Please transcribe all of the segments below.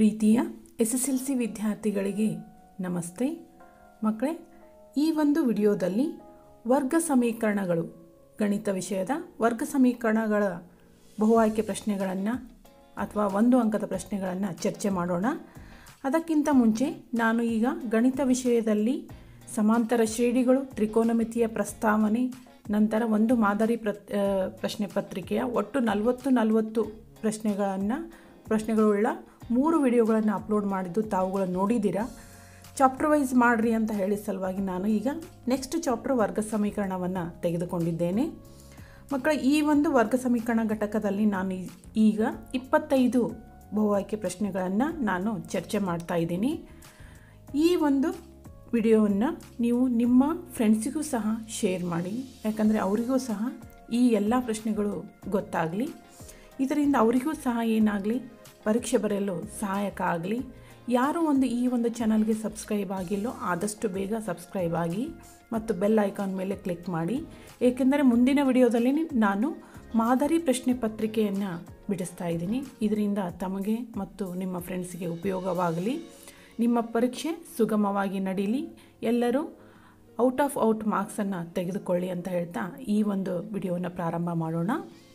ಪ್ರೀತಿಯ S S L C ವಿದ್ಯಾರ್ಥಿಗಳಿಗೆ ನಮಸ್ತೆ ಮಕ್ಕಳೇ ಈ ಒಂದು ವಿಡಿಯೋದಲ್ಲಿ ವರ್ಗ ಸಮೀಕರಣಗಳು ಗಣಿತ ವಿಷಯದ ವರ್ಗ ಸಮೀಕರಣಗಳ ಬಹು ಆಯ್ಕೆ ಪ್ರಶ್ನೆಗಳನ್ನು ಅಥವಾ ಒಂದು ಅಂಕದ ಪ್ರಶ್ನೆಗಳನ್ನು ಚರ್ಚೆ ಮಾಡೋಣ ಅದಕ್ಕಿಂತ ಮುಂಚೆ ನಾನು ಈಗ ಗಣಿತ ವಿಷಯದಲ್ಲಿ ಸಮಾಂತರ ಶ್ರೇಣಿಗಳು ತ್ರಿಕೋನಮಿತಿಯ ಪ್ರಸ್ತಾವನೆ ನಂತರ ಒಂದು ಮಾದರಿ ಪ್ರ ಆ, ಪ್ರಶ್ನೆ ಪತ್ರಿಕೆಯ ಒಟ್ಟು ನಲವತ್ತು ನಲವತ್ತು ಪ್ರಶ್ನೆಗಳನ್ನು ಪ್ರಶ್ನೆಗಳುಳ್ಳ ಮೂರು ವಿಡಿಯೋಗಳನ್ನು ಅಪ್ಲೋಡ್ ಮಾಡಿದ್ದು ತಾವುಗಳು ನೋಡಿದ್ದೀರಾ ಚಾಪ್ಟರ್ ವೈಸ್ ಮಾಡಿರಿ ಅಂತ ಹೇಳಿದ ಸಲುವಾಗಿ ನಾನು ಈಗ ನೆಕ್ಸ್ಟ್ ಚಾಪ್ಟರ್ ವರ್ಗ ಸಮೀಕರಣವನ್ನು ತೆಗೆದುಕೊಂಡಿದ್ದೇನೆ ಮಕ್ಕಳ ಈ ಒಂದು ವರ್ಗ ಸಮೀಕರಣ ಘಟಕದಲ್ಲಿ ನಾನು ಈ- ಈಗ ಇಪ್ಪತ್ತೈದು ಬಹು ಆಯ್ಕೆ ಪ್ರಶ್ನೆಗಳನ್ನು ನಾನು ಚರ್ಚೆ ಮಾಡ್ತಾ ಇದ್ದೀನಿ ಈ ಒಂದು ವಿಡಿಯೋವನ್ನು ನೀವು ನಿಮ್ಮ ಫ್ರೆಂಡ್ಸಿಗೂ ಸಹ ಶೇರ್ ಮಾಡಿ ಯಾಕಂದರೆ ಅವರಿಗೂ ಸಹ ಈ ಎಲ್ಲ ಪ್ರಶ್ನೆಗಳು ಗೊತ್ತಾಗಲಿ ಇದರಿಂದ ಅವರಿಗೂ ಸಹ ಏನಾಗಲಿ ಪರೀಕ್ಷೆ ಬರೆಯಲು ಸಹಾಯಕ ಆಗಲಿ ಯಾರು ಒಂದು ಈ ಒಂದು ಚಾನಲ್ಗೆ ಸಬ್ಸ್ಕ್ರೈಬ್ ಆಗಿಲ್ಲೋ ಆದಷ್ಟು ಬೇಗ ಸಬ್ಸ್ಕ್ರೈಬ್ ಆಗಿ ಮತ್ತು ಬೆಲ್ ಐಕಾನ್ ಮೇಲೆ ಕ್ಲಿಕ್ ಮಾಡಿ ಏಕೆಂದರೆ ಮುಂದಿನ ವಿಡಿಯೋದಲ್ಲಿ ನಾನು ಮಾದರಿ ಪ್ರಶ್ನೆ ಪತ್ರಿಕೆಯನ್ನು ಬಿಡಿಸ್ತಾ ಇದ್ದೀನಿ ಇದರಿಂದ ತಮಗೆ ಮತ್ತು ನಿಮ್ಮ ಫ್ರೆಂಡ್ಸ್ಗೆ ಉಪಯೋಗವಾಗಲಿ ನಿಮ್ಮ ಪರೀಕ್ಷೆ ಸುಗಮವಾಗಿ ನಡೀಲಿ ಎಲ್ಲರೂ ಔಟ್ ಆಫ್ ಔಟ್ ಮಾರ್ಕ್ಸನ್ನು ತೆಗೆದುಕೊಳ್ಳಿ ಅಂತ ಹೇಳ್ತಾ ಈ ಒಂದು ವಿಡಿಯೋವನ್ನು ಪ್ರಾರಂಭ ಮಾಡೋಣ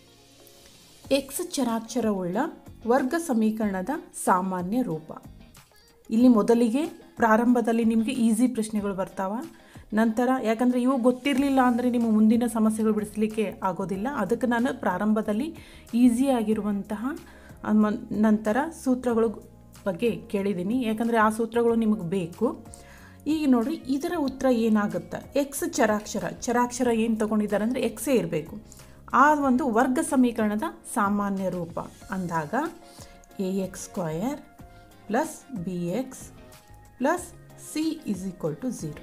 ಎಕ್ಸ್ ಚರಾಕ್ಷರವುಳ್ಳ ವರ್ಗ ಸಮೀಕರಣದ ಸಾಮಾನ್ಯ ರೂಪ ಇಲ್ಲಿ ಮೊದಲಿಗೆ ಪ್ರಾರಂಭದಲ್ಲಿ ನಿಮಗೆ ಈಸಿ ಪ್ರಶ್ನೆಗಳು ಬರ್ತಾವ ನಂತರ ಯಾಕಂದರೆ ಇವು ಗೊತ್ತಿರಲಿಲ್ಲ ಅಂದರೆ ನಿಮ್ಮ ಮುಂದಿನ ಸಮಸ್ಯೆಗಳು ಬಿಡಿಸಲಿಕ್ಕೆ ಆಗೋದಿಲ್ಲ ಅದಕ್ಕೆ ನಾನು ಪ್ರಾರಂಭದಲ್ಲಿ ಈಸಿ ಆಗಿರುವಂತಹ ಅಮ- ನಂತರ ಸೂತ್ರಗಳು ಬಗ್ಗೆ ಕೇಳಿದ್ದೀನಿ ಯಾಕಂದರೆ ಆ ಸೂತ್ರಗಳು ನಿಮಗೆ ಬೇಕು ಈಗ ನೋಡಿರಿ ಇದರ ಉತ್ತರ ಏನಾಗುತ್ತೆ ಎಕ್ಸ್ ಚರಾಕ್ಷರ ಚರಾಕ್ಷರ ಏನು ತಗೊಂಡಿದ್ದಾರೆ ಅಂದರೆ ಎಕ್ಸೇ ಇರಬೇಕು ಆ ಒಂದು ವರ್ಗ ಸಮೀಕರಣದ ಸಾಮಾನ್ಯ ರೂಪ ಅಂದಾಗ A X square plus B X plus C is equal to zero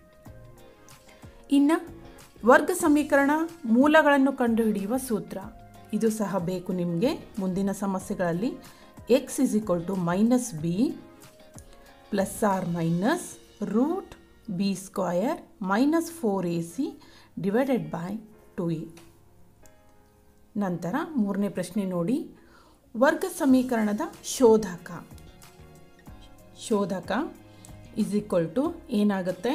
ಇನ್ನು ವರ್ಗ ಸಮೀಕರಣ ಮೂಲಗಳನ್ನು ಕಂಡುಹಿಡಿಯುವ ಸೂತ್ರ ಇದು ಸಹ ಬೇಕು ನಿಮಗೆ ಮುಂದಿನ ಸಮಸ್ಯೆಗಳಲ್ಲಿ X is equal to minus B plus or minus root B square minus four A C divided by two A ನಂತರ ಮೂರನೇ ಪ್ರಶ್ನೆ ನೋಡಿ ವರ್ಗ ಸಮೀಕರಣದ ಶೋಧಕ ಶೋಧಕ ಇಸ್ ಈಕ್ವಲ್ ಟು ಏನಾಗುತ್ತೆ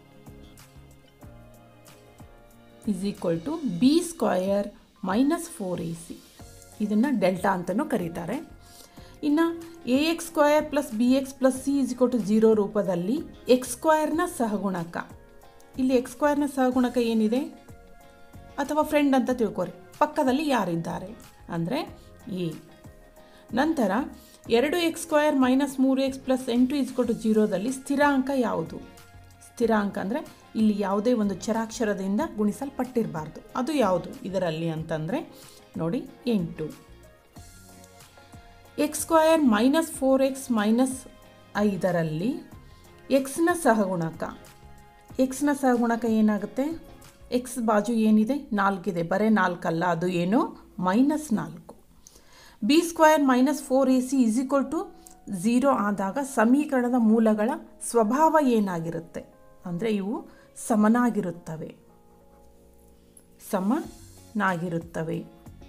is equal to B square minus four A C ಇದನ್ನು ಡೆಲ್ಟಾ ಅಂತಲೂ ಕರೀತಾರೆ ಇನ್ನು A X square plus B X plus C is equal to zero ರೂಪದಲ್ಲಿ ಎಕ್ಸ್ ಸ್ಕ್ವಯರ್ನ ಸಹಗುಣಕ ಇಲ್ಲಿ ಎಕ್ಸ್ ಸ್ಕ್ವಯರ್ನ ಸಹಗುಣಕ ಏನಿದೆ ಅಥವಾ ಫ್ರೆಂಡ್ ಅಂತ ತಿಳ್ಕೊರಿ ಪಕ್ಕದಲ್ಲಿ ಯಾರಿದ್ದಾರೆ ಅಂದರೆ ಎ ನಂತರ ಎರಡು ಎಕ್ಸ್ ಸ್ಕ್ವಯರ್ ಮೈನಸ್ ಮೂರು ಎಕ್ಸ್ ಪ್ಲಸ್ ಎಂಟು ಇಸ್ಕೊಟ್ಟು ಜೀರೋದಲ್ಲಿ ಸ್ಥಿರಾಂಕ ಯಾವುದು ಸ್ಥಿರಾಂಕ ಅಂದರೆ ಇಲ್ಲಿ ಯಾವುದೇ ಒಂದು ಚರಾಕ್ಷರದಿಂದ ಗುಣಿಸಲ್ಪಟ್ಟಿರಬಾರ್ದು ಅದು ಯಾವುದು ಇದರಲ್ಲಿ ಅಂತಂದರೆ ನೋಡಿ ಎಂಟು X square minus four X minus ಐದರಲ್ಲಿ ಎಕ್ಸ್ನ ಸಹಗುಣಕ ಎಕ್ಸ್ನ ಸಹಗುಣಕ ಏನಾಗುತ್ತೆ ಎಕ್ಸ್ ಬಾಜು ಏನಿದೆ ನಾಲ್ಕಿದೆ ಬರೀ ನಾಲ್ಕಲ್ಲ ಅದು ಏನು ಮೈನಸ್ ನಾಲ್ಕು B square minus four A C is equal to zero ಆದಾಗ ಸಮೀಕರಣದ ಮೂಲಗಳ ಸ್ವಭಾವ ಏನಾಗಿರುತ್ತೆ ಅಂದರೆ ಇವು ಸಮನಾಗಿರುತ್ತವೆ ಸಮನಾಗಿರುತ್ತವೆ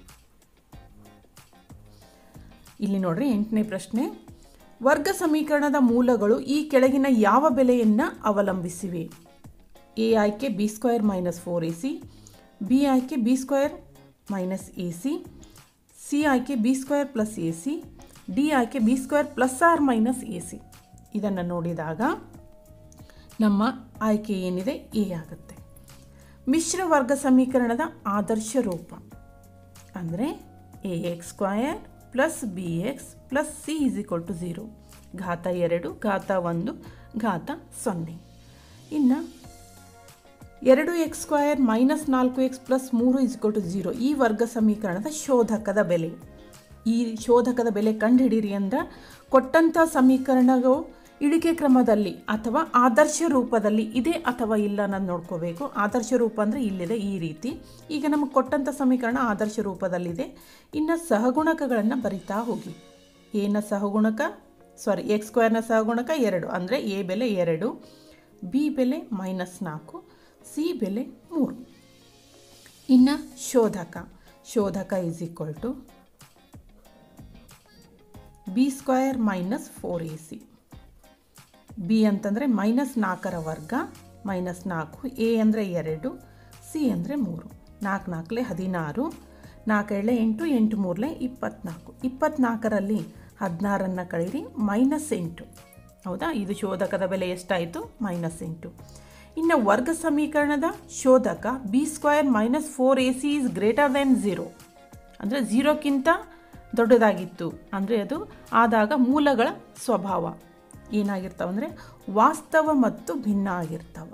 ಇಲ್ಲಿ ನೋಡ್ರಿ ಎಂಟನೇ ಪ್ರಶ್ನೆ ವರ್ಗ ಸಮೀಕರಣದ ಮೂಲಗಳು ಈ ಕೆಳಗಿನ ಯಾವ ಬೆಲೆಯನ್ನು ಅವಲಂಬಿಸಿವೆ ಎ ಆಯ್ಕೆ B square minus four A C B ಆಯ್ಕೆ B square minus A C C ಆಯ್ಕೆ B square plus A C D ಆಯ್ಕೆ B square plus or minus A C ಇದನ್ನು ನೋಡಿದಾಗ ನಮ್ಮ ಆಯ್ಕೆ ಏನಿದೆ ಎ ಆಗುತ್ತೆ ಮಿಶ್ರ ವರ್ಗ ಸಮೀಕರಣದ ಆದರ್ಶ ರೂಪ ಅಂದರೆ A X square plus B X plus C is equal to zero ಘಾತ ಎರಡು ಘಾತ ಒಂದು ಘಾತ ಸೊನ್ನೆ ಇನ್ನು ಎರಡು ಎಕ್ಸ್ ಸ್ಕ್ವಯರ್ ಮೈನಸ್ ನಾಲ್ಕು ಎಕ್ಸ್ ಪ್ಲಸ್ ಮೂರು ಇಸ್ಕೊಲ್ ಟು ಝೀರೋ ಈ ವರ್ಗ ಸಮೀಕರಣದ ಶೋಧಕದ ಬೆಲೆ ಈ ಶೋಧಕದ ಬೆಲೆ ಕಂಡುಹಿಡಿಯಿರಿ ಅಂದ್ರೆ ಕೊಟ್ಟಂಥ ಸಮೀಕರಣಗಳು ಇಳಿಕೆ ಕ್ರಮದಲ್ಲಿ ಅಥವಾ ಆದರ್ಶ ರೂಪದಲ್ಲಿ ಇದೆ ಅಥವಾ ಇಲ್ಲ ಅನ್ನೋದು ನೋಡ್ಕೋಬೇಕು ಆದರ್ಶ ರೂಪ ಅಂದರೆ ಇಲ್ಲಿದೆ ಈ ರೀತಿ ಈಗ ನಮಗೆ ಕೊಟ್ಟಂಥ ಸಮೀಕರಣ ಆದರ್ಶ ರೂಪದಲ್ಲಿದೆ ಇನ್ನು ಸಹಗುಣಕಗಳನ್ನು ಬರಿತಾ ಹೋಗಿ ಎನ ಸಹಗುಣಕ ಸಾರಿ ಎಕ್ಸ್ ಸ್ಕ್ವೇರ್ನ ಸಹಗುಣಕ ಎರಡು ಅಂದರೆ ಎ ಬೆಲೆ ಎರಡು ಬಿ ಬೆಲೆ ಮೈನಸ್ ನಾಲ್ಕು ಸಿ ಬೆಲೆ ಮೂರು ಇನ್ನು ಶೋಧಕ ಶೋಧಕ is equal to B square minus four A C B ಅಂತಂದರೆ ಮೈನಸ್ ನಾಲ್ಕರ ವರ್ಗ ಮೈನಸ್ ನಾಲ್ಕು ಎ ಅಂದರೆ ಎರಡು ಸಿ ಅಂದರೆ ಮೂರು ನಾಲ್ಕು ನಾಲ್ಕಲೆ ಹದಿನಾರು ನಾಲ್ಕೇಳೆ ಎಂಟು ಎಂಟು ಮೂರಲೆ ಇಪ್ಪತ್ನಾಲ್ಕು ಇಪ್ಪತ್ನಾಲ್ಕರಲ್ಲಿ ಹದಿನಾರನ್ನು ಕಳೀರಿ ಮೈನಸ್ ಎಂಟು ಹೌದಾ ಇದು ಶೋಧಕದ ಬೆಲೆ ಎಷ್ಟಾಯಿತು ಮೈನಸ್ ಎಂಟು ಇನ್ನು ವರ್ಗ ಸಮೀಕರಣದ ಶೋಧಕ B square minus four A C is greater than zero ಅಂದರೆ ಝೀರೋಕ್ಕಿಂತ ದೊಡ್ಡದಾಗಿತ್ತು ಅಂದರೆ ಅದು ಆದಾಗ ಮೂಲಗಳ ಸ್ವಭಾವ ಏನಾಗಿರ್ತಾವ ಅಂದರೆ ವಾಸ್ತವ ಮತ್ತು ಭಿನ್ನ ಆಗಿರ್ತಾವ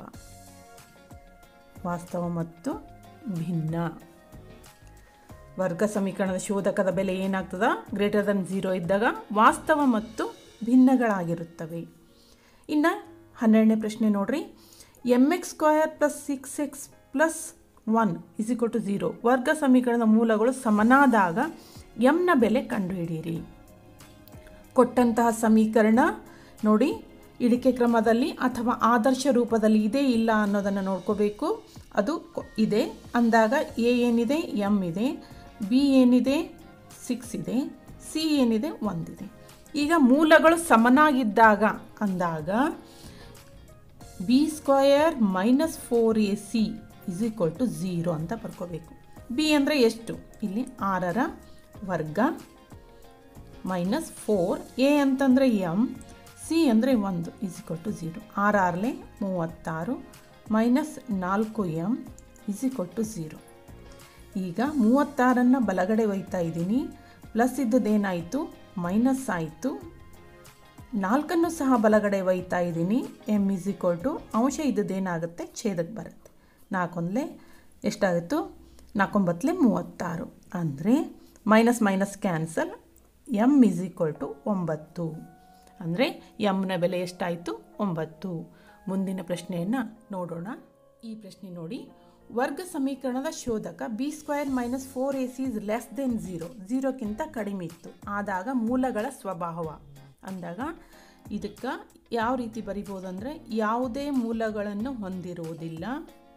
ವಾಸ್ತವ ಮತ್ತು ಭಿನ್ನ ವರ್ಗ ಸಮೀಕರಣದ ಶೋಧಕದ ಬೆಲೆ ಏನಾಗ್ತದ ಗ್ರೇಟರ್ ದನ್ ಝೀರೋ ಇದ್ದಾಗ ವಾಸ್ತವ ಮತ್ತು ಭಿನ್ನಗಳಾಗಿರುತ್ತವೆ ಇನ್ನು ಹನ್ನೆರಡನೇ ಪ್ರಶ್ನೆ ನೋಡ್ರಿ M X square plus six X plus one is equal to zero ವರ್ಗ ಸಮೀಕರಣದ ಮೂಲಗಳು ಸಮನಾದಾಗ ಎಮ್ನ ಬೆಲೆ ಕಂಡುಹಿಡಿಯಿರಿ ಕೊಟ್ಟಂತಹ ಸಮೀಕರಣ ನೋಡಿ ಇಳಿಕೆ ಕ್ರಮದಲ್ಲಿ ಅಥವಾ ಆದರ್ಶ ರೂಪದಲ್ಲಿ ಇದೆ ಇಲ್ಲ ಅನ್ನೋದನ್ನು ನೋಡ್ಕೋಬೇಕು ಅದು ಕೊ- ಇದೆ ಅಂದಾಗ ಎ ಏನಿದೆ ಎಮ್ ಇದೆ ಬಿ ಏನಿದೆ ಸಿಕ್ಸ್ ಇದೆ ಸಿ ಏನಿದೆ ಒಂದಿದೆ ಈಗ ಮೂಲಗಳು ಸಮನಾಗಿದ್ದಾಗ ಅಂದಾಗ B square minus four A C is equal to zero ಅಂತ ಬರ್ಕೋಬೇಕು ಬಿ ಅಂದರೆ ಎಷ್ಟು ಇಲ್ಲಿ ಆರರ ವರ್ಗ ಮೈನಸ್ ಫೋರ್ ಎ ಅಂತಂದರೆ ಎಮ್ ಸಿ ಅಂದರೆ ಒಂದು ಇಸ್ ಈಕ್ವಲ್ ಟು ಝೀರೋ ಆರ್ ಆರ್ಲೆ ಮೂವತ್ತಾರು ಮೈನಸ್ ನಾಲ್ಕು M is equal to zero ಈಗ ಮೂವತ್ತಾರನ್ನು ಬಲಗಡೆ ಒಯ್ತಾ ಇದ್ದೀನಿ ಪ್ಲಸ್ ಇದ್ದದ್ದೇನಾಯಿತು ಮೈನಸ್ ಆಯಿತು ನಾಲ್ಕನ್ನು ಸಹ ಬಲಗಡೆ ಒಯ್ತಾ ಇದ್ದೀನಿ ಎಮ್ ಇಸ್ ಈಕ್ವಲ್ ಟು ಅಂಶ ಇದ್ದದ್ದೇನಾಗುತ್ತೆ ಛೇದಕ್ಕೆ ಬರುತ್ತೆ ನಾಲ್ಕೊಂದಲೇ ಎಷ್ಟಾಗಿತ್ತು ನಾಲ್ಕೊಂಬತ್ತಲೆ ಮೂವತ್ತಾರು ಅಂದರೆ minus minus cancel M is equal to ಒಂಬತ್ತು ಅಂದರೆ ಎಮ್ನ ಬೆಲೆ ಎಷ್ಟಾಯಿತು ಒಂಬತ್ತು ಮುಂದಿನ ಪ್ರಶ್ನೆಯನ್ನು ನೋಡೋಣ ಈ ಪ್ರಶ್ನೆ ನೋಡಿ ವರ್ಗ ಸಮೀಕರಣದ ಶೋಧಕ B square minus four A C is less than zero ಝೀರೋಕ್ಕಿಂತ ಕಡಿಮೆ ಇತ್ತು ಆದಾಗ ಮೂಲಗಳ ಸ್ವಭಾವ ಅಂದಾಗ ಇದಕ್ಕೆ ಯಾವ ರೀತಿ ಬರಿಬೋದು ಅಂದರೆ ಯಾವುದೇ ಮೂಲಗಳನ್ನು ಹೊಂದಿರುವುದಿಲ್ಲ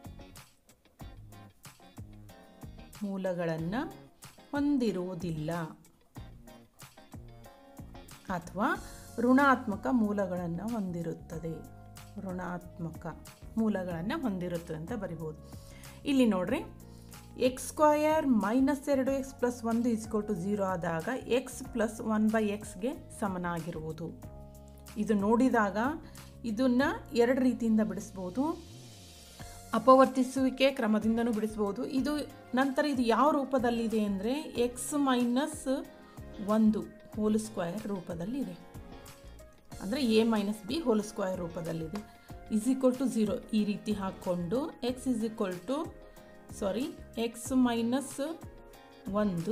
ಮೂಲಗಳನ್ನು ಹೊಂದಿರುವುದಿಲ್ಲ ಅಥವಾ ಋಣಾತ್ಮಕ ಮೂಲಗಳನ್ನು ಹೊಂದಿರುತ್ತದೆ ಋಣಾತ್ಮಕ ಮೂಲಗಳನ್ನು ಹೊಂದಿರುತ್ತದೆ ಅಂತ ಬರಿಬೋದು ಇಲ್ಲಿ ನೋಡ್ರಿ ಎಕ್ಸ್ ಸ್ಕ್ವಯರ್ ಮೈನಸ್ ಎರಡು ಎಕ್ಸ್ ಪ್ಲಸ್ ಒಂದು ಇಸ್ಕೋ ಟು ಝೀರೋ ಆದಾಗ ಎಕ್ಸ್ ಪ್ಲಸ್ ಒನ್ ಬೈ ಎಕ್ಸ್ಗೆ ಸಮನಾಗಿರುವುದು ಇದು ನೋಡಿದಾಗ ಇದನ್ನು ಎರಡು ರೀತಿಯಿಂದ ಬಿಡಿಸ್ಬೋದು ಅಪವರ್ತಿಸುವಿಕೆ ಕ್ರಮದಿಂದನೂ ಬಿಡಿಸ್ಬೋದು ಇದು ನಂತರ ಇದು ಯಾವ ರೂಪದಲ್ಲಿದೆ ಅಂದರೆ ಎಕ್ಸ್ ಮೈನಸ್ ಒಂದು ಹೋಲ್ ಸ್ಕ್ವಯರ್ ರೂಪದಲ್ಲಿದೆ ಅಂದರೆ A minus B whole square ರೂಪದಲ್ಲಿದೆ ಇಸ್ ಈಕ್ವಲ್ ಟು ಝೀರೋ ಈ ರೀತಿ ಹಾಕ್ಕೊಂಡು X is equal to sorry X minus ಒಂದು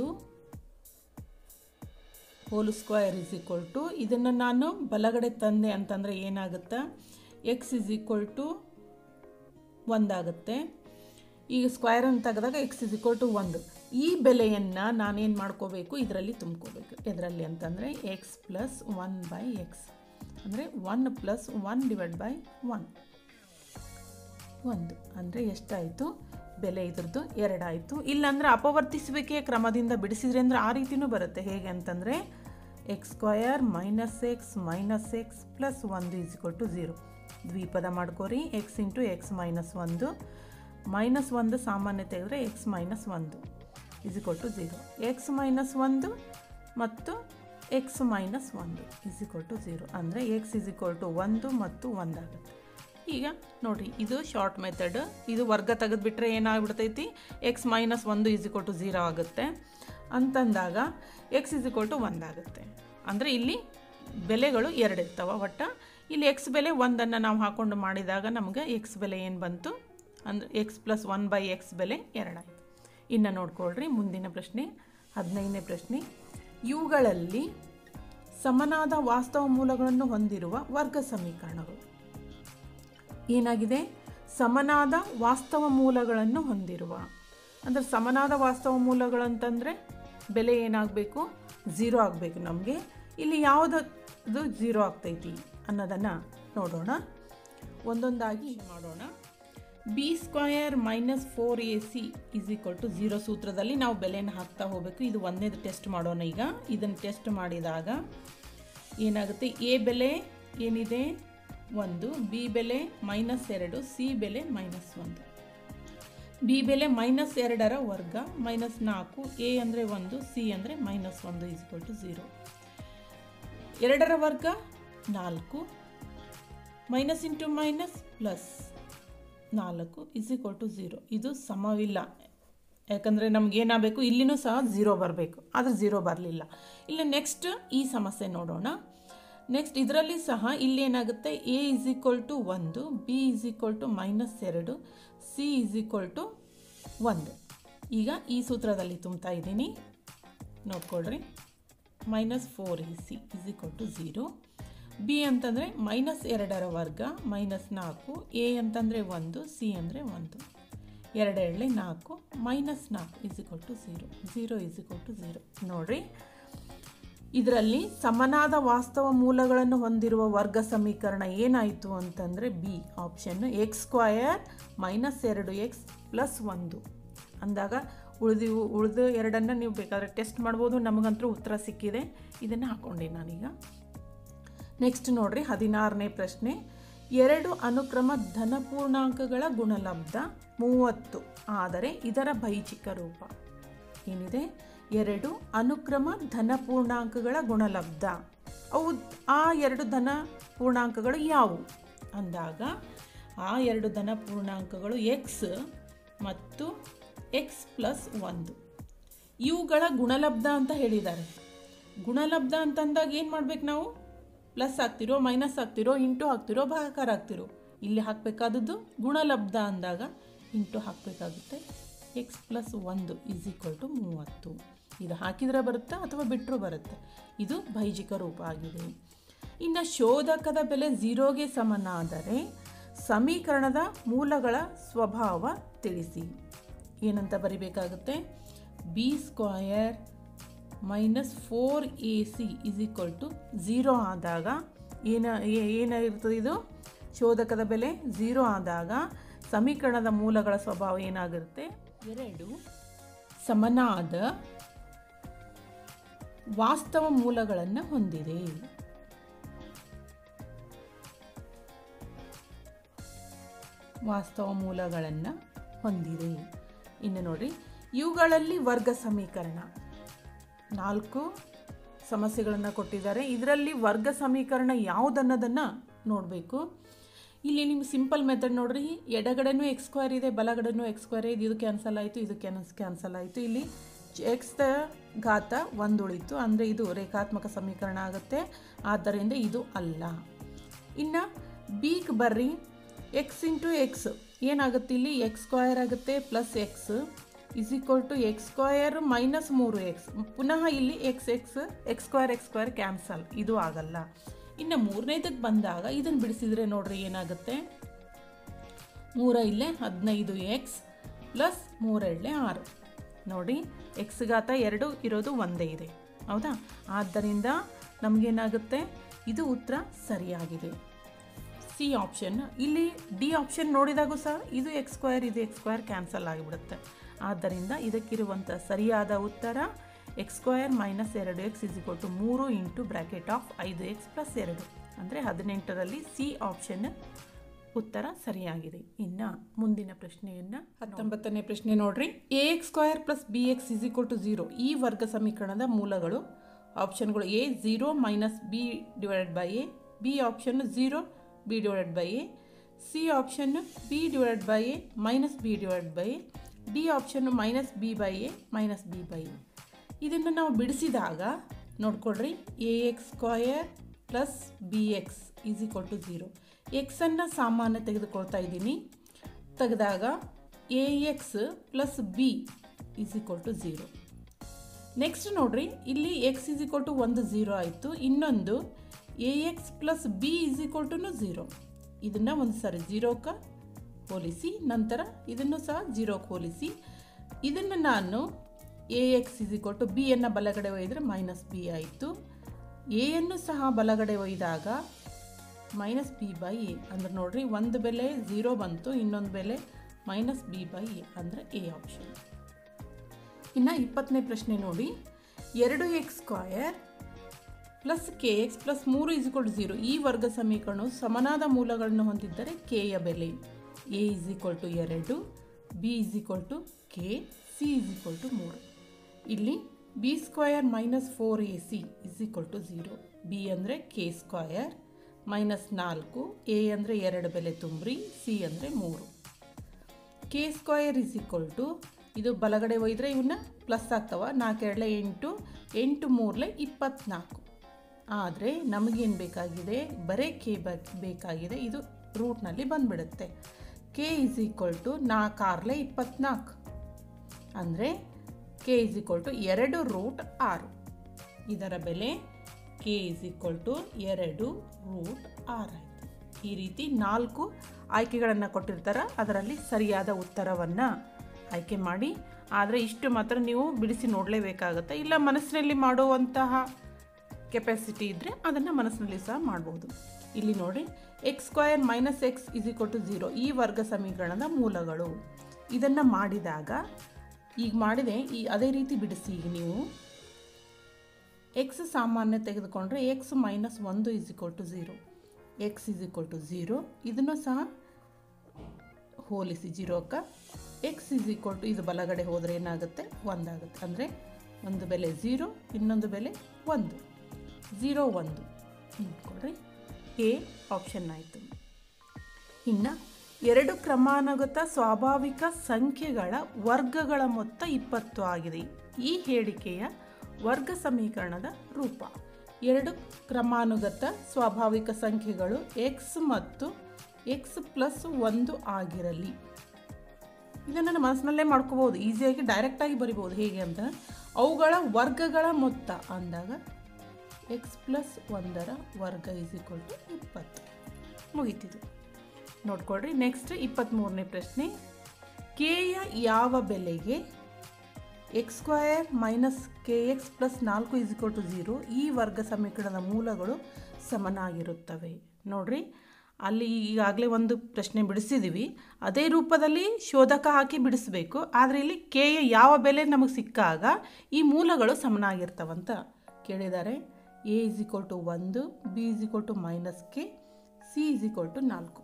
whole square is equal to ಇದನ್ನು ನಾನು ಬಲಗಡೆ ತಂದೆ ಅಂತಂದರೆ ಏನಾಗುತ್ತೆ ಎಕ್ಸ್ ಇಸ್ ಈಕ್ವಲ್ ಟು ಒಂದಾಗುತ್ತೆ ಈಗ ಸ್ಕ್ವಯರನ್ನು ತೆಗೆದಾಗ ಎಕ್ಸ್ ಇಸ್ ಈಕ್ವಲ್ ಟು ಒಂದು ಈ ಬೆಲೆಯನ್ನು ನಾನೇನು ಮಾಡ್ಕೋಬೇಕು ಇದರಲ್ಲಿ ತುಂಬ್ಕೋಬೇಕು ಇದರಲ್ಲಿ ಅಂತಂದರೆ X plus one by X ಅಂದರೆ one plus one divide by one ಒಂದು ಅಂದರೆ ಎಷ್ಟಾಯಿತು ಬೆಲೆ ಇದ್ರದ್ದು ಎರಡಾಯಿತು ಇಲ್ಲಾಂದರೆ ಅಪವರ್ತಿಸುವಿಕೆಯ ಕ್ರಮದಿಂದ ಬಿಡಿಸಿದ್ರೆ ಅಂದರೆ ಆ ರೀತಿನೂ ಬರುತ್ತೆ ಹೇಗೆ ಅಂತಂದರೆ X square minus X minus X plus ಒಂದು ಈಸ್ ಇಕ್ವಲ್ ಟು ಝೀರೋ ದ್ವಿಪದ ಮಾಡ್ಕೋರಿ ಎಕ್ಸ್ ಇಂಟು ಎಕ್ಸ್ ಮೈನಸ್ ಒಂದು ಮೈನಸ್ ಒಂದು ಸಾಮಾನ್ಯ ತೆಗೆದ್ರೆ ಎಕ್ಸ್ ಮೈನಸ್ ಒಂದು is equal to zero X minus ಒಂದು ಮತ್ತು ಎಕ್ಸ್ ಮೈನಸ್ ಒಂದು ಇಸ್ ಇಕ್ವಲ್ ಟು ಝೀರೋ ಅಂದರೆ ಎಕ್ಸ್ ಇಸ್ ಇಕ್ವಲ್ ಟು ಒಂದು ಮತ್ತು ಒಂದಾಗುತ್ತೆ ಈಗ ನೋಡಿರಿ ಇದು ಶಾರ್ಟ್ ಮೆಥಡ್ ಇದು ವರ್ಗ ತೆಗೆದುಬಿಟ್ರೆ ಏನಾಗ್ಬಿಡ್ತೈತಿ ಎಕ್ಸ್ ಮೈನಸ್ ಒಂದು ಇಸ್ ಇಕ್ವಲ್ ಟು ಝೀರೋ ಆಗುತ್ತೆ ಅಂತಂದಾಗ ಎಕ್ಸ್ ಇಸ್ ಇಕ್ವಲ್ ಟು ಒಂದಾಗುತ್ತೆ ಅಂದರೆ ಇಲ್ಲಿ ಬೆಲೆಗಳು ಎರಡು ಇರ್ತಾವೆ ಒಟ್ಟು ಇಲ್ಲಿ ಎಕ್ಸ್ ಬೆಲೆ ಒಂದನ್ನು ನಾವು ಹಾಕ್ಕೊಂಡು ಮಾಡಿದಾಗ ನಮಗೆ ಎಕ್ಸ್ ಬೆಲೆ ಏನು ಬಂತು ಅಂದರೆ X plus one by X ಬೆಲೆ ಎರಡಾಯಿತು ಇನ್ನು ನೋಡ್ಕೊಳ್ರಿ ಮುಂದಿನ ಪ್ರಶ್ನೆ ಹದಿನೈದನೇ ಪ್ರಶ್ನೆ ಇವುಗಳಲ್ಲಿ ಸಮನಾದ ವಾಸ್ತವ ಮೂಲಗಳನ್ನು ಹೊಂದಿರುವ ವರ್ಗ ಸಮೀಕರಣಗಳು ಏನಾಗಿದೆ ಸಮನಾದ ವಾಸ್ತವ ಮೂಲಗಳನ್ನು ಹೊಂದಿರುವ ಅಂದರೆ ಸಮನಾದ ವಾಸ್ತವ ಮೂಲಗಳಂತಂದರೆ ಬೆಲೆ ಏನಾಗಬೇಕು ಝೀರೋ ಆಗಬೇಕು ನಮಗೆ ಇಲ್ಲಿ ಯಾವುದದು ಝೀರೋ ಆಗ್ತೈತಿ ಅನ್ನೋದನ್ನು ನೋಡೋಣ ಒಂದೊಂದಾಗಿ ಮಾಡೋಣ B square minus four A C is equal to zero ಸೂತ್ರದಲ್ಲಿ ನಾವು ಬೆಲೆಯನ್ನು ಹಾಕ್ತಾ ಹೋಗಬೇಕು ಇದು ಒಂದನೇದು ಟೆಸ್ಟ್ ಮಾಡೋಣ ಈಗ ಇದನ್ನು ಟೆಸ್ಟ್ ಮಾಡಿದಾಗ ಏನಾಗುತ್ತೆ ಎ ಬೆಲೆ ಏನಿದೆ ಒಂದು ಬಿ ಬೆಲೆ ಮೈನಸ್ ಎರಡು ಸಿ ಬೆಲೆ ಮೈನಸ್ ಒಂದು ಬಿ ಬೆಲೆ ಮೈನಸ್ ಎರಡರ ವರ್ಗ ಮೈನಸ್ ನಾಲ್ಕು ಎ ಅಂದರೆ ಒಂದು ಸಿ ಅಂದರೆ ಮೈನಸ್ ಒಂದು ಈಸ್ಕೊಲ್ ಟು ಝೀರೋ ಎರಡರ ವರ್ಗ ನಾಲ್ಕು ಮೈನಸ್ ಇಂಟು ಮೈನಸ್ ಪ್ಲಸ್ ನಾಲ್ಕು ಇಸ್ ಈಕ್ವಲ್ ಟು ಝೀರೋ ಇದು ಸಮವಿಲ್ಲ ಯಾಕಂದರೆ ನಮ್ಗೆ ಏನಾಗಬೇಕು ಇಲ್ಲಿನೂ ಸಹ ಝೀರೋ ಬರಬೇಕು ಆದರೆ ಝೀರೋ ಬರಲಿಲ್ಲ ಇಲ್ಲಿ ನೆಕ್ಸ್ಟ್ ಈ ಸಮಸ್ಯೆ ನೋಡೋಣ ನೆಕ್ಸ್ಟ್ ಇದರಲ್ಲಿ ಸಹ ಇಲ್ಲಿ ಏನಾಗುತ್ತೆ ಎ ಇಸ್ ಈಕ್ವಲ್ ಟು ಒಂದು B is equal to minus ಎರಡು ಸಿ ಇಸ್ ಈಕ್ವಲ್ ಟು ಒಂದು ಈಗ ಈ ಸೂತ್ರದಲ್ಲಿ ತುಂಬ್ತಾ ಇದ್ದೀನಿ ನೋಡ್ಕೊಳ್ರಿ minus four A C is equal to zero B ಅಂತಂದರೆ ಮೈನಸ್ ಎರಡರ ವರ್ಗ ಮೈನಸ್ ನಾಲ್ಕು ಎ ಅಂತಂದರೆ ಒಂದು ಸಿ ಅಂದರೆ ಒಂದು ಎರಡು ಎಳ್ಳೆ ನಾಲ್ಕು ಮೈನಸ್ ನಾಲ್ಕು is equal to zero zero is equal to zero ನೋಡಿರಿ ಇದರಲ್ಲಿ ಸಮನಾದ ವಾಸ್ತವ ಮೂಲಗಳನ್ನು ಹೊಂದಿರುವ ವರ್ಗ ಸಮೀಕರಣ ಏನಾಯಿತು ಅಂತಂದರೆ ಬಿ ಆಪ್ಷನ್ನು ಎಕ್ಸ್ ಸ್ಕ್ವಯರ್ ಮೈನಸ್ ಎರಡು ಎಕ್ಸ್ ಪ್ಲಸ್ ಒಂದು ಅಂದಾಗ ಉಳಿದಿವು ಉಳಿದು ಎರಡನ್ನು ನೀವು ಬೇಕಾದರೆ ಟೆಸ್ಟ್ ಮಾಡ್ಬೋದು ನಮಗಂತೂ ಉತ್ತರ ಸಿಕ್ಕಿದೆ ಇದನ್ನು ಹಾಕ್ಕೊಂಡೆ ನಾನೀಗ ನೆಕ್ಸ್ಟ್ ನೋಡ್ರಿ ಹದಿನಾರನೇ ಪ್ರಶ್ನೆ ಎರಡು ಅನುಕ್ರಮ ಧನಪೂರ್ಣಾಂಕಗಳ ಗುಣಲಬ್ಧ ಮೂವತ್ತು ಆದರೆ ಇದರ ಭೈಚಿಕ ರೂಪ ಏನಿದೆ ಎರಡು ಅನುಕ್ರಮ ಧನಪೂರ್ಣಾಂಕಗಳ ಗುಣಲಬ್ಧ ಅವು ಆ ಎರಡು ಧನ ಪೂರ್ಣಾಂಕಗಳು ಯಾವುವು ಅಂದಾಗ ಆ ಎರಡು ಧನ ಪೂರ್ಣಾಂಕಗಳು ಎಕ್ಸ್ ಮತ್ತು ಎಕ್ಸ್ ಪ್ಲಸ್ ಒಂದು ಇವುಗಳ ಗುಣಲಬ್ಧ ಅಂತ ಹೇಳಿದ್ದಾರೆ ಗುಣಲಬ್ಧ ಅಂತಂದಾಗ ಏನು ಮಾಡ್ಬೇಕು ನಾವು ಪ್ಲಸ್ ಆಗ್ತಿರೋ ಮೈನಸ್ ಆಗ್ತಿರೋ ಇಂಟು ಹಾಕ್ತಿರೋ ಭಾಗಾಕಾರ ಆಗ್ತಿರೋ ಇಲ್ಲಿ ಹಾಕಬೇಕಾದದ್ದು ಗುಣಲಬ್ಧ ಅಂದಾಗ ಇಂಟು ಹಾಕಬೇಕಾಗುತ್ತೆ ಎಕ್ಸ್ ಪ್ಲಸ್ ಒಂದು ಈಸ್ ಈಕ್ವಲ್ ಟು ಮೂವತ್ತು ಇದು ಹಾಕಿದರೆ ಬರುತ್ತಾ ಅಥವಾ ಬಿಟ್ಟರೂ ಬರುತ್ತೆ ಇದು ಭೈಜಿಕ ರೂಪ ಆಗಿದೆ ಇನ್ನು ಶೋಧಕದ ಬೆಲೆ ಝೀರೋಗೆ ಸಮನಾದರೆ ಸಮೀಕರಣದ ಮೂಲಗಳ ಸ್ವಭಾವ ತಿಳಿಸಿ ಏನಂತ ಬರಿಬೇಕಾಗುತ್ತೆ B square minus four A C is equal to zero ಆದಾಗ ಏನ ಏ- ಏನಾಗಿರ್ತದೆ ಇದು ಶೋಧಕದ ಬೆಲೆ ಝೀರೋ ಆದಾಗ ಸಮೀಕರಣದ ಮೂಲಗಳ ಸ್ವಭಾವ ಏನಾಗಿರುತ್ತೆ ಎರಡು ಸಮನಾದ ವಾಸ್ತವ ಮೂಲಗಳನ್ನು ಹೊಂದಿದೆ ವಾಸ್ತವ ಮೂಲಗಳನ್ನು ಹೊಂದಿದೆ ಇನ್ನು ನೋಡಿ ಇವುಗಳಲ್ಲಿ ವರ್ಗ ಸಮೀಕರಣ ನಾಲ್ಕು ಸಮಸ್ಯೆಗಳನ್ನು ಕೊಟ್ಟಿದ್ದಾರೆ ಇದರಲ್ಲಿ ವರ್ಗ ಸಮೀಕರಣ ಯಾವುದನ್ನೋದನ್ನು ನೋಡಬೇಕು ಇಲ್ಲಿ ನಿಮ್ಗೆ ಸಿಂಪಲ್ ಮೆಥಡ್ ನೋಡ್ರಿ ಎಡಗಡೆನೂ ಎಕ್ಸ್ ಸ್ಕ್ವೇರ್ ಇದೆ ಬಲಗಡೆನೂ ಎಕ್ಸ್ ಸ್ಕ್ವೇರ್ ಇದೆ ಇದು ಕ್ಯಾನ್ಸಲ್ ಆಯಿತು ಇದು ಕ್ಯಾನ್ಸ್ ಕ್ಯಾನ್ಸಲ್ ಆಯಿತು ಇಲ್ಲಿ ಎಕ್ಸ್ ಘಾತ ಒಂದು ಉಳಿತು ಅಂದರೆ ಇದು ರೇಖಾತ್ಮಕ ಸಮೀಕರಣ ಆಗುತ್ತೆ ಆದ್ದರಿಂದ ಇದು ಅಲ್ಲ ಇನ್ನು ಬೀಗ್ ಬರ್ರಿ ಎಕ್ಸ್ ಇಂಟು ಎಕ್ಸ್ ಏನಾಗುತ್ತೆ ಇಲ್ಲಿ ಎಕ್ಸ್ ಸ್ಕ್ವಯರ್ ಆಗುತ್ತೆ plus X is equal to X square minus ಮೂರು ಎಕ್ಸ್ ಪುನಃ ಇಲ್ಲಿ X X X square X square cancel ಇದು ಆಗಲ್ಲ ಇನ್ನು ಮೂರನೇದಕ್ಕೆ ಬಂದಾಗ ಇದನ್ನು ಬಿಡಿಸಿದ್ರೆ ನೋಡ್ರಿ ಏನಾಗುತ್ತೆ ಮೂರ ಇಲ್ಲೇ ಹದಿನೈದು ಎಕ್ಸ್ ಪ್ಲಸ್ ಮೂರೆರಡಲೆ ಆರು ನೋಡಿ ಎಕ್ಸ್ ಘಾತ ಎರಡು ಇರೋದು ಒಂದೇ ಇದೆ ಹೌದಾ ಆದ್ದರಿಂದ ನಮಗೇನಾಗುತ್ತೆ ಇದು ಉತ್ತರ ಸರಿಯಾಗಿದೆ ಸಿ ಆಪ್ಷನ್ ಇಲ್ಲಿ ಡಿ ಆಪ್ಷನ್ ನೋಡಿದಾಗೂ ಸಹ ಇದು ಎಕ್ಸ್ ಸ್ಕ್ವೇರ್ ಇದು ಎಕ್ಸ್ ಸ್ಕ್ವೇರ್ ಕ್ಯಾನ್ಸಲ್ ಆಗಿಬಿಡುತ್ತೆ ಆದ್ದರಿಂದ ಇದಕ್ಕಿರುವಂಥ ಸರಿಯಾದ ಉತ್ತರ ಎಕ್ಸ್ ಸ್ಕ್ವೇರ್ ಮೈನಸ್ ಎರಡು ಎಕ್ಸ್ ಇಸ್ ಇಕ್ವಲ್ ಟು ಮೂರು ಇಂಟು ಬ್ರ್ಯಾಕೆಟ್ ಆಫ್ ಐದು ಎಕ್ಸ್ ಪ್ಲಸ್ ಎರಡು ಅಂದರೆ ಹದಿನೆಂಟರಲ್ಲಿ ಸಿ ಆಪ್ಷನ್ ಉತ್ತರ ಸರಿಯಾಗಿದೆ ಇನ್ನು ಮುಂದಿನ ಪ್ರಶ್ನೆಯನ್ನು ಹತ್ತೊಂಬತ್ತನೇ ಪ್ರಶ್ನೆ ನೋಡ್ರಿ A X square plus B X is equal to zero ಈ ವರ್ಗ ಸಮೀಕರಣದ ಮೂಲಗಳು ಆಪ್ಷನ್ಗಳು A zero minus B divided by A B option zero B divided by A C option B divided by A minus B divided by A D option minus B by A minus B by A ಇದನ್ನು ನಾವು ಬಿಡಿಸಿದಾಗ ನೋಡ್ಕೊಳ್ರಿ A X square plus B X is equal to zero ಎಕ್ಸನ್ನು ಸಾಮಾನ್ಯ ತೆಗೆದುಕೊಳ್ತಾ ಇದ್ದೀನಿ ತೆಗೆದಾಗ A X plus B is equal to zero next ನೋಡ್ರಿ ಇಲ್ಲಿ ಎಕ್ಸ್ ಇಸ್ ಈಕ್ವಲ್ ಟು ಒಂದು ಝೀರೋ ಆಯಿತು ಇನ್ನೊಂದು A X plus B is equal ಟುನು ಝೀರೋ ಇದನ್ನು ಒಂದು ಸಾರಿ ಝೀರೋಕ್ಕೆ ಹೋಲಿಸಿ ನಂತರ ಇದನ್ನು ಸಹ ಝೀರೋಕ್ಕೆ ಹೋಲಿಸಿ ಇದನ್ನು ನಾನು A X is equal to ಬಿಯನ್ನು ಬಲಗಡೆ ಒಯ್ದರೆ ಮೈನಸ್ ಬಿ ಆಯಿತು ಎಯನ್ನು ಸಹ ಬಲಗಡೆ ಒಯ್ದಾಗ ಮೈನಸ್ ಬಿ ಬೈ ಎ ಅಂದ್ರೆ ನೋಡ್ರಿ ಒಂದು ಬೆಲೆ ಝೀರೋ ಬಂತು ಇನ್ನೊಂದು ಬೆಲೆ ಮೈನಸ್ ಬಿ ಬೈ ಎ ಅಂದರೆ ಎ ಆಪ್ಷನ್ ಇನ್ನು ಇಪ್ಪತ್ತನೇ ಪ್ರಶ್ನೆ ನೋಡಿ ಎರಡು X square plus K X plus ಮೂರು ಇಸ್ ಟು ಝೀರೋ ಈ ವರ್ಗ ಸಮೀಕರಣವು ಸಮನಾದ ಮೂಲಗಳನ್ನು ಹೊಂದಿದ್ದರೆ ಕೆಯ ಬೆಲೆ ಎ ಇಸ್ ಈಕ್ವಲ್ ಟು ಎರಡು B is equal to K C is equal to ಮೂರು ಇಲ್ಲಿ B square minus four A C is equal to zero B ಅಂದರೆ ಕೆ ಸ್ಕ್ವಯರ್ ಮೈನಸ್ ನಾಲ್ಕು ಎ ಅಂದರೆ ಎರಡು ಬೆಲೆ ತುಂಬ್ರಿ ಸಿ ಅಂದರೆ ಮೂರು K square is equal to ಇದು ಬಲಗಡೆ ಒಯ್ದರೆ ಇವನ್ನ ಪ್ಲಸ್ ಆಗ್ತವ ನಾಲ್ಕು ಎರಡಲೆ ಎಂಟು ಎಂಟು ಮೂರಲೆ ಇಪ್ಪತ್ನಾಲ್ಕು ಆದರೆ ನಮಗೇನು ಬೇಕಾಗಿದೆ ಬರೀ ಕೆ ಬೇಕಾಗಿದೆ ಇದು ರೂಟ್ನಲ್ಲಿ ಬಂದುಬಿಡುತ್ತೆ ಕೆ ಇಸ್ ಈಕ್ವಲ್ ಟು ನಾಲ್ಕು ಆರ್ಲೆ ಇಪ್ಪತ್ನಾಲ್ಕು ಅಂದರೆ ಕೆ ಇಸ್ ಈಕ್ವಲ್ ಟು ಎರಡು ರೂಟ್ ಆರು ಇದರ ಬೆಲೆ ಕೆ ಇಸ್ ಈಕ್ವಲ್ ಟು ಎರಡು ರೂಟ್ ಆರು ಆಯಿತು ಈ ರೀತಿ ನಾಲ್ಕು ಆಯ್ಕೆಗಳನ್ನು ಕೊಟ್ಟಿರ್ತಾರೆ ಅದರಲ್ಲಿ ಸರಿಯಾದ ಉತ್ತರವನ್ನು ಆಯ್ಕೆ ಮಾಡಿ ಆದರೆ ಇಷ್ಟು ಮಾತ್ರ ನೀವು ಬಿಡಿಸಿ ನೋಡಲೇಬೇಕಾಗುತ್ತೆ ಇಲ್ಲ ಮನಸ್ಸಿನಲ್ಲಿ ಮಾಡುವಂತಹ ಕೆಪಾಸಿಟಿ ಇದ್ದರೆ ಅದನ್ನು ಮನಸ್ಸಿನಲ್ಲಿ ಸಹ ಮಾಡ್ಬೋದು ಇಲ್ಲಿ ನೋಡಿ X square minus X is equal to zero ಈ ವರ್ಗ ಸಮೀಕರಣದ ಮೂಲಗಳು ಇದನ್ನು ಮಾಡಿದಾಗ ಈಗ ಮಾಡಿದೆ ಈ ಅದೇ ರೀತಿ ಬಿಡಿಸಿ ಈಗ ನೀವು ಎಕ್ಸ್ ಸಾಮಾನ್ಯ ತೆಗೆದುಕೊಂಡ್ರೆ ಎಕ್ಸ್ ಮೈನಸ್ ಒಂದು is equal to zero X is equal to zero ಇದನ್ನು ಸಹ ಹೋಲಿಸಿ ಜೀರೋಕ್ಕ ಎಕ್ಸ್ ಇಸ್ ಈಕ್ವಲ್ ಟು ಇದು ಬಲಗಡೆ ಹೋದರೆ ಏನಾಗುತ್ತೆ ಒಂದಾಗುತ್ತೆ ಅಂದರೆ ಒಂದು ಬೆಲೆ ಝೀರೋ ಇನ್ನೊಂದು ಬೆಲೆ ಒಂದು ಝೀರೋ ಒಂದು ನೋಡ್ಕೊಳ್ರಿ ಎ ಆಪ್ಷನ್ ಆಯಿತು ಇನ್ನು ಎರಡು ಕ್ರಮಾನುಗತ ಸ್ವಾಭಾವಿಕ ಸಂಖ್ಯೆಗಳ ವರ್ಗಗಳ ಮೊತ್ತ ಇಪ್ಪತ್ತು ಆಗಿದೆ ಈ ಹೇಳಿಕೆಯ ವರ್ಗ ಸಮೀಕರಣದ ರೂಪ ಎರಡು ಕ್ರಮಾನುಗತ ಸ್ವಾಭಾವಿಕ ಸಂಖ್ಯೆಗಳು ಎಕ್ಸ್ ಮತ್ತು ಎಕ್ಸ್ ಪ್ಲಸ್ ಒಂದು ಆಗಿರಲಿ ಇದನ್ನು ನನ್ನ ಮನಸ್ಸಿನಲ್ಲೇ ಮಾಡ್ಕೋಬೋದು ಈಸಿಯಾಗಿ ಡೈರೆಕ್ಟಾಗಿ ಬರಿಬೋದು ಹೇಗೆ ಅಂತ ಅವುಗಳ ವರ್ಗಗಳ ಮೊತ್ತ ಅಂದಾಗ ಎಕ್ಸ್ ಪ್ಲಸ್ ಒಂದರ ವರ್ಗ ಇಸ್ ಈಕ್ವಲ್ ಟು ಇಪ್ಪತ್ತು ಮುಗೀತಿದು ನೋಡ್ಕೊಳ್ರಿ ನೆಕ್ಸ್ಟ್ ಇಪ್ಪತ್ತ್ಮೂರನೇ ಪ್ರಶ್ನೆ ಕೆಯ ಯಾವ ಬೆಲೆಗೆ X square minus K X plus ನಾಲ್ಕು ಇಸ್ ಈಕ್ವಲ್ ಟು ಝೀರೋ ಈ ವರ್ಗ ಸಮೀಕರಣದ ಮೂಲಗಳು ಸಮನಾಗಿರುತ್ತವೆ ನೋಡ್ರಿ ಅಲ್ಲಿ ಈಗಾಗಲೇ ಒಂದು ಪ್ರಶ್ನೆ ಬಿಡಿಸಿದ್ದೀವಿ ಅದೇ ರೂಪದಲ್ಲಿ ಶೋಧಕ ಹಾಕಿ ಬಿಡಿಸಬೇಕು ಆದರೆ ಇಲ್ಲಿ ಕೆಯ ಯಾವ ಬೆಲೆ ನಮಗೆ ಸಿಕ್ಕಾಗ ಈ ಮೂಲಗಳು ಸಮನಾಗಿರ್ತವಂತ ಕೇಳಿದ್ದಾರೆ ಎ ಇಸ್ ಈಕ್ವಲ್ ಟು ಒಂದು B is equal to minus K C is equal to ನಾಲ್ಕು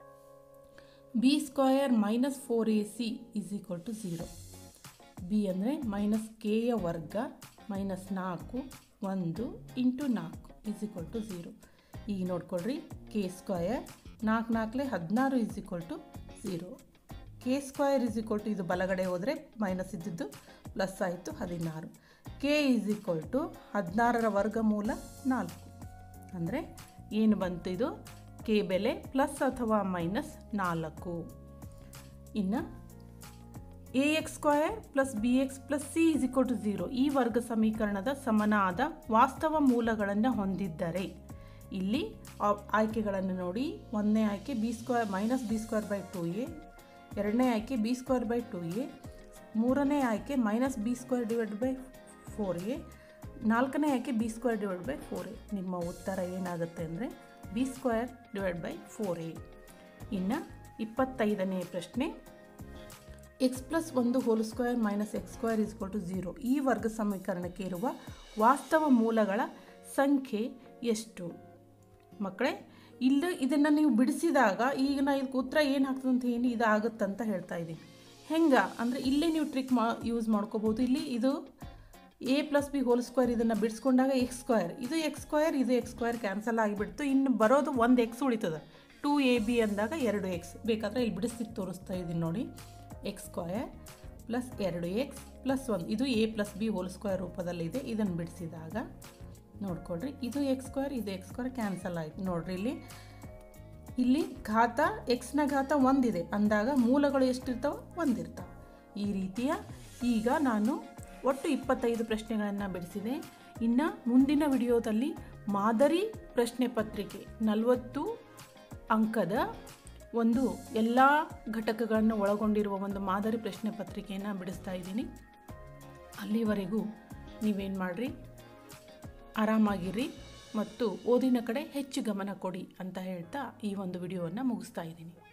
B square minus four A C is equal to zero B ಅಂದರೆ ಮೈನಸ್ ಕೆಯ ವರ್ಗ ಮೈನಸ್ ನಾಲ್ಕು ಒಂದು ಇಂಟು ನಾಲ್ಕು ಇಸ್ ಈಕ್ವಲ್ ಟು ಝೀರೋ ಈಗ ನೋಡ್ಕೊಳ್ರಿ K square ನಾಲ್ಕು ನಾಲ್ಕಲೆ ಹದಿನಾರು is equal to zero K square is equal to ಇದು ಬಲಗಡೆ ಹೋದರೆ ಮೈನಸ್ ಇದ್ದಿದ್ದು ಪ್ಲಸ್ ಆಯಿತು ಹದಿನಾರು ಕೆ ಇಸ್ ಈಕ್ವಲ್ ಟು ಹದಿನಾರರ ವರ್ಗಮೂಲ ನಾಲ್ಕು ಅಂದರೆ ಏನು ಬಂತು ಇದು ಕೆ ಬೆಲೆ ಪ್ಲಸ್ ಅಥವಾ ಮೈನಸ್ ನಾಲ್ಕು ಇನ್ನು A X square plus B X plus C is equal to zero ಈ ವರ್ಗ ಸಮೀಕರಣದ ಸಮನಾದ ವಾಸ್ತವ ಮೂಲಗಳನ್ನು ಹೊಂದಿದ್ದರೆ ಇಲ್ಲಿ ಆ- ಆಯ್ಕೆಗಳನ್ನು ನೋಡಿ ಒಂದನೇ ಆಯ್ಕೆ B square minus B square by two A ಎರಡನೇ ಆಯ್ಕೆ B square by two A ಮೂರನೇ ಆಯ್ಕೆ minus B square divide by four A ನಾಲ್ಕನೇ ಆಯ್ಕೆ B square divide by four A ನಿಮ್ಮ ಉತ್ತರ ಏನಾಗುತ್ತೆ ಅಂದರೆ B square divide by four A ಇನ್ನು ಇಪ್ಪತ್ತೈದನೇ ಪ್ರಶ್ನೆ ಎಕ್ಸ್ ಪ್ಲಸ್ ಒಂದು whole square minus X square is to zero ಈ ವರ್ಗ ಸಮೀಕರಣಕ್ಕೆ ಇರುವ ವಾಸ್ತವ ಮೂಲಗಳ ಸಂಖ್ಯೆ ಎಷ್ಟು ಮಕ್ಕಳೇ ಇಲ್ಲ ಇದನ್ನು ನೀವು ಬಿಡಿಸಿದಾಗ ಈಗ ನಾ ಇದಕ್ಕೆ ಉತ್ತರ ಏನು ಹಾಕ್ತದೆ ಅಂತ ಏನು ಇದಾಗುತ್ತಂತ ಹೇಳ್ತಾ ಇದ್ದೀನಿ ಹೆಂಗೆ ಅಂದರೆ ಇಲ್ಲೇ ನೀವು ಟ್ರಿಕ್ ಮಾ ಯೂಸ್ ಮಾಡ್ಕೋಬೋದು ಇಲ್ಲಿ ಇದು A plus B whole square ಇದನ್ನು ಬಿಡಿಸ್ಕೊಂಡಾಗ ಎಕ್ಸ್ ಸ್ಕ್ವೇರ್ ಇದು ಎಕ್ಸ್ ಸ್ಕ್ವೇರ್ ಇದು ಎಕ್ಸ್ ಸ್ಕ್ವೇರ್ ಕ್ಯಾನ್ಸಲ್ ಆಗಿಬಿಡ್ತು ಇನ್ನು ಬರೋದು ಒಂದು ಎಕ್ಸ್ ಉಳಿತದೆ ಟೂ ಎ ಬಿ ಅಂದಾಗ ಎರಡು ಎಕ್ಸ್ ಬೇಕಾದರೆ ಇಲ್ಲಿ ಬಿಡಿಸಿ ತೋರಿಸ್ತಾ ಇದ್ದೀನಿ ನೋಡಿ ಎಕ್ಸ್ ಸ್ಕ್ವಯರ್ ಪ್ಲಸ್ ಎರಡು ಎಕ್ಸ್ ಪ್ಲಸ್ ಒಂದು ಇದು A plus B whole square ರೂಪದಲ್ಲಿದೆ ಇದನ್ನು ಬಿಡಿಸಿದಾಗ ನೋಡ್ಕೊಳ್ರಿ ಇದು ಎಕ್ಸ್ ಸ್ಕ್ವೇರ್ ಇದು ಎಕ್ಸ್ ಸ್ಕ್ವೇರ್ ಕ್ಯಾನ್ಸಲ್ ಆಯಿತು ನೋಡ್ರಿ ಇಲ್ಲಿ ಇಲ್ಲಿ ಘಾತ ಎಕ್ಸ್ನ ಘಾತ ಒಂದಿದೆ ಅಂದಾಗ ಮೂಲಗಳು ಎಷ್ಟಿರ್ತಾವೆ ಒಂದಿರ್ತಾವೆ ಈ ರೀತಿಯ ಈಗ ನಾನು ಒಟ್ಟು ಇಪ್ಪತ್ತೈದು ಪ್ರಶ್ನೆಗಳನ್ನು ಬಿಡಿಸಿದೆ ಇನ್ನು ಮುಂದಿನ ವಿಡಿಯೋದಲ್ಲಿ ಮಾದರಿ ಪ್ರಶ್ನೆ ಪತ್ರಿಕೆ ನಲವತ್ತು ಅಂಕದ ಒಂದು ಎಲ್ಲ ಘಟಕಗಳನ್ನು ಒಳಗೊಂಡಿರುವ ಒಂದು ಮಾದರಿ ಪ್ರಶ್ನೆ ಪತ್ರಿಕೆಯನ್ನು ಬಿಡಿಸ್ತಾ ಇದ್ದೀನಿ ಅಲ್ಲಿವರೆಗೂ ನೀವೇನು ಮಾಡಿರಿ ಆರಾಮಾಗಿರಿ ಮತ್ತು ಓದಿನ ಕಡೆ ಹೆಚ್ಚು ಗಮನ ಕೊಡಿ ಅಂತ ಹೇಳ್ತಾ ಈ ಒಂದು ವಿಡಿಯೋವನ್ನು ಮುಗಿಸ್ತಾ ಇದ್ದೀನಿ